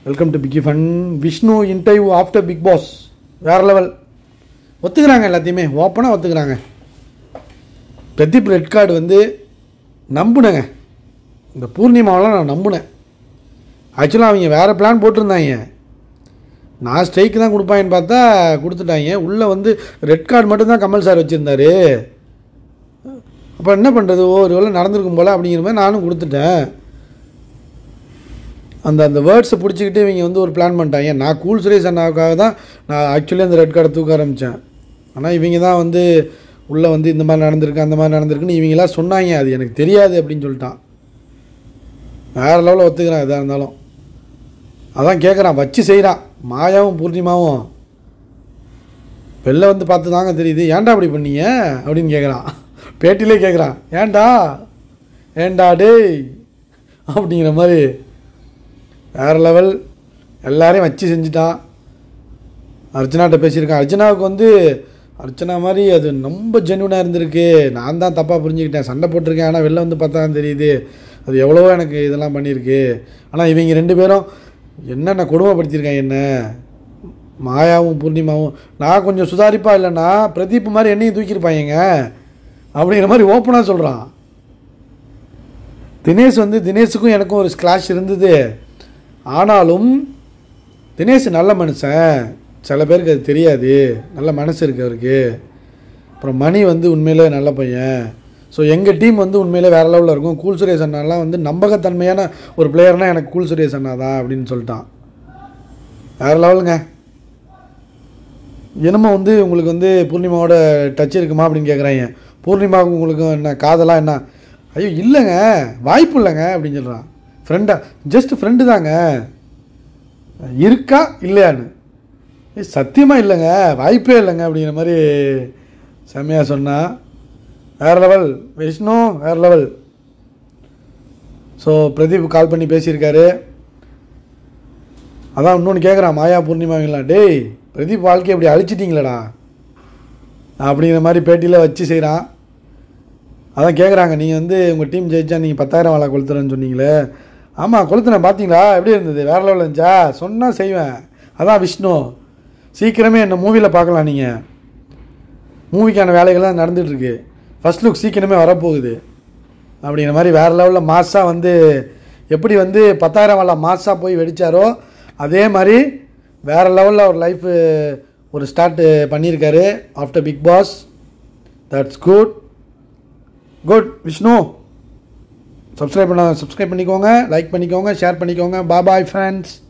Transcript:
welcome to பிக்கி fun Vishnu interview after Bigg Boss வேறு level ஒத்துக்கிறாங்க எல்லாத்தையுமே ஓப்பனாக ஒத்துக்கிறாங்க பிரதீப் ரெட் கார்டு வந்து நம்புனேங்க இந்த பூர்ணிமாவெலாம் நான் நம்பினேன் ஆக்சுவலாக அவங்க வேறு பிளான் போட்டிருந்தாங்க நான் ஸ்ட்ரைக்கு தான் கொடுப்பாங்கன்னு பார்த்தா கொடுத்துட்டாங்க உள்ளே வந்து ரெட் கார்டு மட்டும்தான் கமல் சார் வச்சுருந்தாரு அப்போ என்ன பண்ணுறது ஓ ஒரு வேளை நடந்திருக்கும் போல் அப்படிங்கிற மாதிரி நானும் கொடுத்துட்டேன் அந்த அந்த வேர்ட்ஸை பிடிச்சிக்கிட்டு இவங்க வந்து ஒரு பிளான் பண்ணிட்டாங்க நான் கூல் சுரேஷ் அண்ணாவுக்காக தான் நான் ஆக்சுவலி அந்த ரெட் கார்டை தூக்க ஆரம்பித்தேன் ஆனால் இவங்க தான் வந்து உள்ளே வந்து இந்த மாதிரி நடந்திருக்கு அந்த மாதிரி நடந்திருக்குன்னு இவங்களாம் சொன்னாங்க அது எனக்கு தெரியாது அப்படின்னு சொல்லிட்டான் வேறு லெவலில் ஒத்துக்கிறான் எதாக இருந்தாலும் அதான் கேட்குறான் வச்சு செய்கிறான் மாயாவும் பூர்ணிமாவும் வெளில வந்து பார்த்து தாங்க தெரியுது ஏன்டா அப்படி பண்ணீங்க அப்படின்னு கேட்குறான் பேட்டிலே கேட்குறான் ஏன்டா ஏன்டா டேய் அப்படிங்கிற மாதிரி வேறு லெவல் எல்லாரையும் வச்சு செஞ்சுட்டான் அர்ச்சனாட்ட பேசியிருக்கான் அர்ச்சனாவுக்கு வந்து அர்ச்சனா மாதிரி அது ரொம்ப ஜென்யூனாக இருந்திருக்கு நான் தான் தப்பாக புரிஞ்சுக்கிட்டேன் சண்டை போட்டிருக்கேன் ஆனால் வெளில வந்து பார்த்தா தான் தெரியுது அது எவ்வளவோ எனக்கு இதெல்லாம் பண்ணியிருக்கு ஆனால் இவங்க ரெண்டு பேரும் என்னென்ன கொடுமைப்படுத்தியிருக்காங்க என்ன மாயாவும் பூர்ணிமாவும் நான் கொஞ்சம் சுதாரிப்பாக இல்லைன்னா பிரதீப் மாதிரி என்னையும் தூக்கியிருப்பாங்க அப்படிங்கிற மாதிரி ஓப்பனாக சொல்கிறான் தினேஷ் வந்து தினேஷுக்கும் எனக்கும் ஒரு ஸ்கிளாஷ் இருந்தது ஆனாலும் தினேஷ் நல்ல மனுஷன் சில பேருக்கு அது தெரியாது நல்ல மனசு இருக்கு அவருக்கு அப்புறம் மணி வந்து உண்மையிலே நல்ல பையன் ஸோ எங்கள் டீம் வந்து உண்மையிலே வேறு லெவலில் இருக்கும் கூல் சுரேஷ் அண்ணாலாம் வந்து நம்பகத்தன்மையான ஒரு பிளேயர்னால் எனக்கு கூல் சுரேஷ் அண்ணா தான் அப்படின்னு சொல்லிட்டான் வேறு லெவலுங்க என்னமோ வந்து உங்களுக்கு வந்து பூர்ணிமாவோட டச் இருக்குமா அப்படின்னு கேட்குறாங்க பூர்ணிமாவுக்கு உங்களுக்கு என்ன காதலா என்ன ஐயோ இல்லைங்க வாய்ப்பு இல்லைங்க அப்படின்னு சொல்கிறான் ஃப்ரெண்டா ஜஸ்ட் ஃப்ரெண்டு தாங்க இருக்கா இல்லையான்னு ஏய் சத்தியமாக இல்லைங்க வாய்ப்பே இல்லைங்க அப்படிங்கிற மாதிரி செம்மையாக சொன்னா வேறு லெவல் விஷ்ணு வேறு லெவல் ஸோ பிரதீப் கால் பண்ணி பேசியிருக்காரு அதான் இன்னொன்று கேட்குறான் மாயா பூர்ணிமாங்களாம் டேய் பிரதீப் வாழ்க்கையை அப்படி அழிச்சிட்டிங்களடா அப்படிங்கிற மாதிரி பேட்டியில் வச்சு செய்கிறான் அதான் கேட்குறாங்க நீங்கள் வந்து உங்கள் டீம் ஜெயிச்சா நீங்கள் பத்தாயிரம் வாழை கொளுத்துறேன்னு சொன்னீங்களே ஆமாம் கொளுத்துனேன் பார்த்தீங்களா எப்படி இருந்தது வேறு லெவலில் இருந்துச்சா சொன்னால் செய்வேன் அதான் விஷ்ணு சீக்கிரமே என்ன மூவியில் பார்க்கலாம் நீங்கள் மூவிக்கான வேலைகள்லாம் நடந்துகிட்ருக்கு ஃபஸ்ட் லுக் சீக்கிரமே வரப்போகுது அப்படிங்கிற மாதிரி வேறு லெவலில் மாஸாக வந்து எப்படி வந்து பத்தாயிரம் வாழை மாஸாக போய் வெடித்தாரோ அதே மாதிரி வேறு லெவலில் ஒரு லைஃப் ஒரு ஸ்டார்ட் பண்ணியிருக்காரு after Bigg Boss that's good good Vishnu subscribe பண்ண சப்ஸ்கிரைப் பண்ணிக்கோங்க லைக் பண்ணிக்கோங்க ஷேர் பண்ணிக்கோங்க பாபாய் ஃப்ரெண்ட்ஸ்